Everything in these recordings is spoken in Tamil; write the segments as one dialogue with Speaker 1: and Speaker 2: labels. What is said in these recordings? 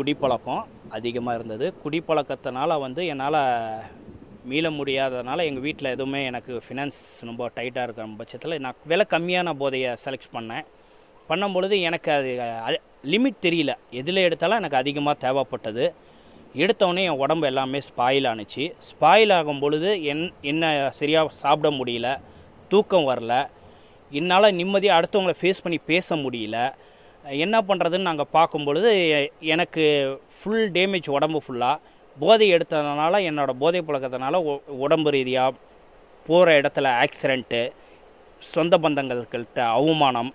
Speaker 1: குடிப்பழக்கம் அதிகமாக இருந்தது குடிப்பழக்கத்தினால வந்து என்னால் மீள முடியாததுனால எங்கள் வீட்டில் எதுவுமே எனக்கு ஃபினான்ஸ் ரொம்ப டைட்டாக இருக்கிற பட்சத்தில் நான் விலை கம்மியான போதையை செலக்ட் பண்ணேன் பண்ணும் பொழுது எனக்கு அது லிமிட் தெரியல எதில் எடுத்தாலும் எனக்கு அதிகமாக தேவைப்பட்டது எடுத்தோடனே என் உடம்பு எல்லாமே ஸ்பாயில் ஆணுச்சு ஸ்பாயில் ஆகும் பொழுது என் என்ன சரியாக சாப்பிட முடியல தூக்கம் வரல என்னால் நிம்மதியாக அடுத்தவங்களை ஃபேஸ் பண்ணி பேச முடியல என்ன பண்ணுறதுன்னு நாங்கள் பார்க்கும் பொழுது எ- எனக்கு ஃபுல் டேமேஜ் உடம்பு ஃபுல்லாக போதை எடுத்ததுனால என்னோடய போதை பழக்கத்தினால உ- உடம்பு ரீதியாக போகிற இடத்துல ஆக்சிடெண்ட்டு சொந்த பந்தங்கள்கிட்ட அவமானம்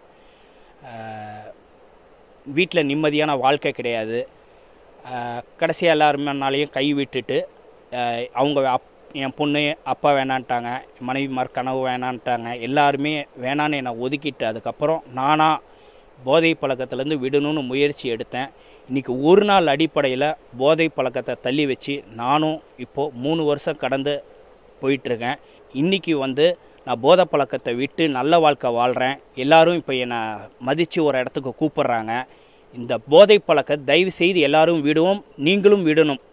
Speaker 1: வீட்டில் நிம்மதியான வாழ்க்கை கிடையாது கடைசியாக எல்லாருமேனாலையும் கை விட்டுட்டு அஹ், அவங்க அப் என் பொண்ணு அப்பா வேணான்ட்டாங்க என் மனைவிமார் கனவு வேணான்ட்டாங்க எல்லாருமே வேணான்னு என்னை ஒதுக்கிட்டு அதுக்கப்புறம் நானாக போதை பழக்கத்துலேருந்து விடணும்னு முயற்சி எடுத்தேன் இன்றைக்கி ஒரு நாள் அடிப்படையில் போதை பழக்கத்தை தள்ளி வச்சு நானும் இப்போது மூணு வருஷம் கடந்து போயிட்டுருக்கேன் இன்றைக்கி வந்து நான் போதை பழக்கத்தை விட்டு நல்ல வாழ்க்கை வாழ்கிறேன் எல்லாரும் இப்போ என்னை மதித்து ஒரு இடத்துக்கு கூப்பிட்றாங்க இந்த போதை பழக்க தயவு செய்து எல்லாரும் விடுவோம் நீங்களும் விடணும்